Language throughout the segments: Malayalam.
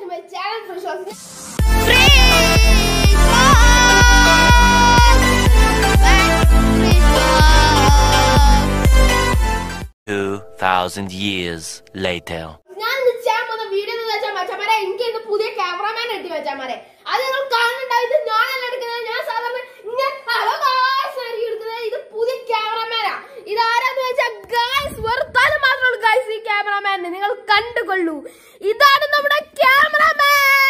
My channel free Two thousand years later. ഞാൻ ഇന്ന് ചെയ്യാൻ പോകുന്ന വീഡിയോ എന്ന് വെച്ചാൽ മച്ചമാരെ എനിക്ക് ഇന്ന് പുതിയ ക്യാമറമാൻ എത്തി വെച്ചാമാരെ അത് നിങ്ങൾ കാണുന്നുണ്ടാവും ഇത് ഞാനല്ല എടുക്കുന്നത് ഞാൻ സാധാരണ ഇങ്ങനെ ഹലോ ഗായ്സ് ആയിരിക്കും എടുക്കുന്നത് ഇത് പുതിയ ക്യാമറമാനാ ഇത് ആരാന്ന് വെച്ചാൽ ഗായ്സ് വെറുത്താല് മാത്രമുള്ളൂ ഗായ്സ് ഈ ക്യാമറമാൻ നിങ്ങൾ കണ്ടുകൊള്ളൂ ഇതാണ് നമ്മുടെ ക്യാമറമാൻ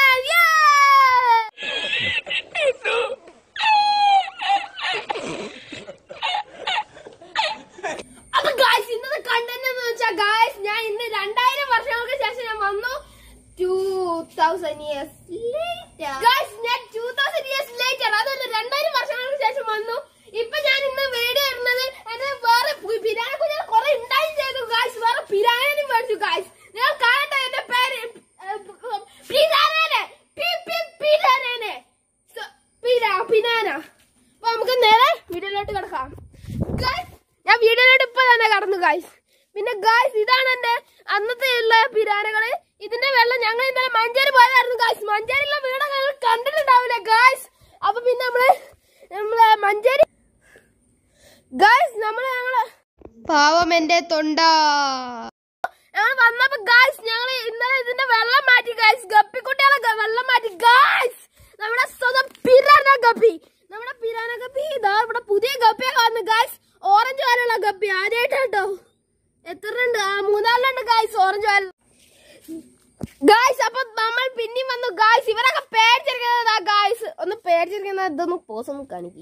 അപ്പൊ ഗായ്സ് ഇന്നത്തെ കണ്ടന്റ് എന്ന് വെച്ചാൽ ഗായ്സ് ഞാൻ ഇന്ന് രണ്ടായിരം വർഷങ്ങൾക്ക് ശേഷം ഞാൻ വന്നു ടൂ തൗസൻഡ് ഇയേഴ്സ് ഗായ്സ് ഞാൻ ടൂ തൗസൻഡ് ഇയേഴ്സ് ലേറ്റർ അതല്ല രണ്ടായിരം വർഷങ്ങൾക്ക് ശേഷം വന്നു ഇപ്പൊ ഞാൻ ഇന്ന് വീഡിയോ ഇടുന്നത് എന്നെ വേറെ പി- പിരാനെ കുഞ്ഞാൽ കുറെ ഉണ്ടായി ചെയ്തു ഗായ്സ് വേറെ പിരാനും മേടിച്ചു ഗായ്സ് നിങ്ങൾ കാണട്ടെ എന്റെ പേര് പിരാനെ പിരാനെ പിരാ പിനാന അപ്പൊ നമുക്ക് നേരെ വീഡിയോയിലോട്ട് കിടക്കാം Guys, ഞാൻ വീഡിയോയിലോട്ട് ഇപ്പൊ തന്നെ കടന്നു ഗായ്സ് പിന്നെ ഗായ്സ് ഇതാണ് എന്റെ അന്നത്തെ ഉള്ള പിരാനകള് ഇതിന്റെ വെള്ളം ഞങ്ങൾ ഇന്നലെ മഞ്ചേരി പോയതായിരുന്നു ഗായ്സ് മഞ്ചേരിയിലെ വീട് ഞങ്ങൾ കണ്ടിട്ടുണ്ടാവില്ല ഗായ്സ് അപ്പൊ പിന്നെ നമ്മള് നമ്മള് മഞ്ചേരി ഗായ്സ് നമ്മള് ഞങ്ങള് പാവം എന്റെ തൊണ്ട ഞങ്ങൾ വന്നപ്പോ ഗായ്സ് ഞങ്ങൾ ഇന്നലെ ഇതിന്റെ വെള്ളം മാറ്റി ഗായ്സ് ഗപ്പിക്കുട്ടികളെ ഗ- വെള്ളം മാറ്റി ഗായ്സ് നമ്മുടെ സ്വന്തം പിരാന ഗപ്പി നമ്മുടെ പിരാന ഗപ്പി ഇതാ ഇവിടെ പുതിയ ഗപ്പിയൊക്കെ വന്നു ഗായ്സ് ഓറഞ്ച് വാലുള്ള ഗപ്പി ആദ്യമായിട്ടോ എത്ര ഉണ്ട് ആ മൂന്നാലുണ്ട് ഗായ്സ് ഓറഞ്ച് വാല ഗായ്സ് അപ്പൊ നമ്മൾ പിന്നെയും വന്നു ഗായ്സ് ഇവരൊക്കെ പേടിച്ചിരിക്കുന്നതാ ഗായ്സ് ഒന്ന് പേടിച്ചിരിക്കുന്ന ഇതൊന്ന് പോസ് ഒന്ന് കാണിക്കും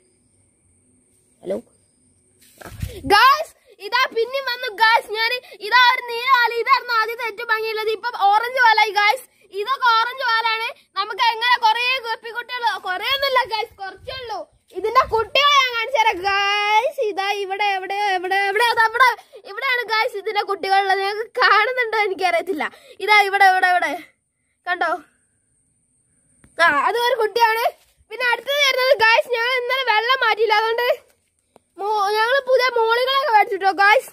ഹലോ ഗായ്സ് ഇതാ പിന്നെ വന്നു ഗായ്സ് ഞാൻ ഇതാ ഒരു നീല വാല ഇതായിരുന്നു ആദ്യത്തെ ഏറ്റവും ഭംഗിയുള്ളത് ഇപ്പൊ ഓറഞ്ച് വാലായി ഗായ്സ് ഇതൊക്കെ ഓറഞ്ച് വാലാണ് നമുക്ക് എങ്ങനെ കൊറേ കുട്ടികൾ കൊറേ ഒന്നുമില്ല ഗായ്സ് കുറച്ചേ ഉള്ളൂ ഇതിന്റെ കുട്ടികളെ ഞാൻ കാണിച്ചു തരാം ഗായ്സ് ഇതാ ഇവിടെ എവിടെ എവിടെ എവിടെ അതാ ഇവിടെ ഇവിടെയാണ് ഗായ്സ് ഇതിന്റെ കുട്ടികളുള്ളത് ഞങ്ങൾക്ക് കാണുന്നുണ്ടോ എനിക്കറിയത്തില്ല ഇതാ ഇവിടെ ഇവിടെ ഇവിടെ കണ്ടോ ആ അത് ഒരു കുട്ടിയാണ് പിന്നെ അടുത്തത് വരുന്നത് ഗായ്സ് ഞങ്ങൾ ഇന്നലെ വെള്ളം മാറ്റിയില്ല അതുകൊണ്ട് ഞങ്ങൾ പുതിയ മോളികളൊക്കെ മേടിച്ചിട്ടോ ഗായ്സ്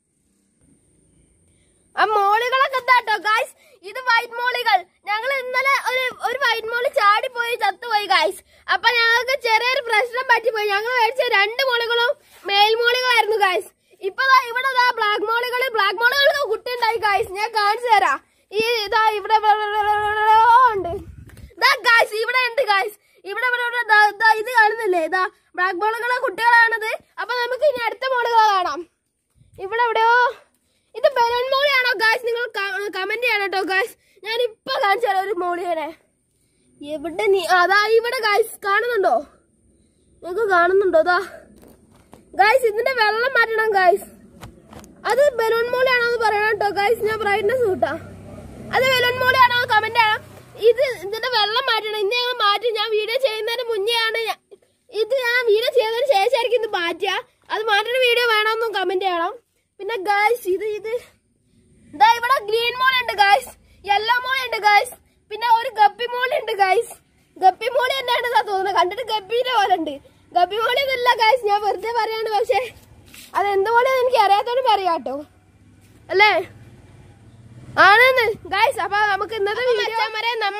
ആ മോളികളൊക്കെ എന്താട്ടോ ഗായ്സ് ഇത് വൈറ്റ് മോളികൾ ഞങ്ങൾ ഇന്നലെ ഒരു ഒരു വൈറ്റ് മോളി ചാടിപ്പോയി ചത്തുപോയി ഗായ്സ് അപ്പൊ ഞങ്ങൾക്ക് ചെറിയൊരു പ്രശ്നം പറ്റിപ്പോയി ഞങ്ങൾ മേടിച്ച രണ്ട് മോളികളും മേൽ മോളികളായിരുന്നു ഗായ്സ് ഇപ്പൊ ദാ ഇവിടെ ദാ ബ്ലാക്ക് മോളികള് ബ്ലാക്ക് മോളികൾക്ക് കുട്ടി ഉണ്ടായി ഗായ്സ് ഞാൻ കാണിച്ചു തരാം ഈ ഇതാ ഇവിടെ ഉണ്ട് ദാ ഗായ്സ് ഇവിടെ ഉണ്ട് ഗായ്സ് ഇവിടെ ഇവിടെ ഇവിടെ ദാ- ദാ ഇത് കാണുന്നില്ലേ ഇതാ ബ്ലാക്ക് ബോളുകളെ കുട്ടികളാണത് അപ്പൊ നമുക്ക് ഇനി അടുത്ത മോളുകളെ കാണാം ഇവിടെ എവിടെയോ ഇത് ബലൂൺ മോളിയാണോ ഗായ്സ് നിങ്ങൾ കമന്റ് ചെയ്യണം കേട്ടോ ഗായ്സ് ഞാൻ ഇപ്പൊ കാണിച്ചു തരാം ഒരു മോളിയെ എവിടെ നീ അതാ ഇവിടെ ഗായ്സ് കാണുന്നുണ്ടോ നിങ്ങൾക്ക് കാണുന്നുണ്ടോ അതാ ഗായ്സ് ഇതിന്റെ വെള്ളം മാറ്റണം ഗായ്സ് അത് ബലൂൺ മോളിയാണോ എന്ന് പറയണം കേട്ടോ ഗായ്സ് ഞാൻ ബ്രൈറ്റ്നസ് കൂട്ടാം അത് ബലൂൺ മോളിയാണോ കമന്റ് ചെയ്യണം ഇത് ഇതിന്റെ വെള്ളം മാറ്റണം ഇന്ന് ഞങ്ങൾ മാറ്റി ഞാൻ വീഡിയോ ചെയ്യുന്നതിന് മുന്നെയാണ് ഞാൻ- ഇത് ഞാൻ വീഡിയോ ചെയ്തതിന് ശേഷമായിരിക്കും ഇത് മാറ്റുക അത് മാറ്റുന്ന വീഡിയോ വേണമെന്നും കമന്റ് ചെയ്യണം പിന്നെ ഗായ്സ് ഇത് ഇത് ഇതാ ഇവിടെ ഗ്രീൻ മോളുണ്ട് ഗായ്സ് യെല്ലോ മോളുണ്ട് ഗായ്സ് പിന്നെ ഒരു ഗപ്പി മോളുണ്ട് ഗായ്സ് ഗപ്പി മോളി തന്നെയാണ് ഇതാ തോന്നുന്നത് കണ്ടിട്ട് ഗപ്പിന്റെ പോലെ ഉണ്ട് ഗപ്പി മോളി ഒന്നുമില്ല ഗായ്സ് ഞാൻ വെറുതെ പറയാണ് പക്ഷെ അത് എന്തുപോലെയാന്ന് എനിക്ക് അറിയാത്തോണ്ട് പറയാം കേട്ടോ അല്ലേ ആണെന്ന് ഗായ്സ് അപ്പൊ നമുക്ക് ഇന്നത്തെ മച്ചന്മാരെ നമ്മ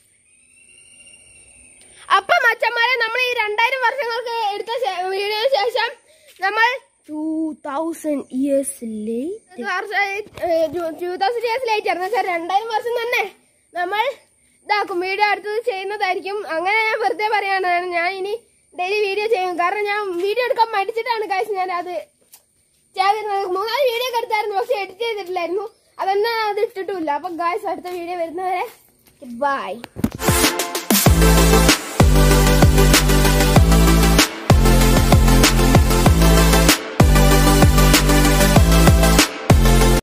അപ്പൊ മച്ചന്മാരെ നമ്മൾ ഈ രണ്ടായിരം വർഷങ്ങൾക്ക് എടുത്ത വീഡിയോന് ശേഷം നമ്മൾ two thousand years two thousand years late എന്ന് വെച്ചാൽ രണ്ടായിരം വർഷം തന്നെ നമ്മൾ ഇതാക്കും വീഡിയോ അടുത്തത് ചെയ്യുന്നതായിരിക്കും അങ്ങനെ ഞാൻ വെറുതെ പറയാണ് ഞാൻ ഇനി ഡെയിലി വീഡിയോ ചെയ്യും കാരണം ഞാൻ വീഡിയോ എടുക്കാൻ മടിച്ചിട്ടാണ് ഗായ്സ് ഞാൻ അത് ചെയ്തിരുന്നത് മൂന്നാല് വീഡിയോ ഒക്കെ എടുത്തായിരുന്നു പക്ഷെ എഡിറ്റ് ചെയ്തിട്ടില്ലായിരുന്നു അതെന്നെ അത് ഇട്ടിട്ടുമില്ല അപ്പൊ ഗായ്സ് അടുത്ത വീഡിയോ വരുന്നവരെ ബൈ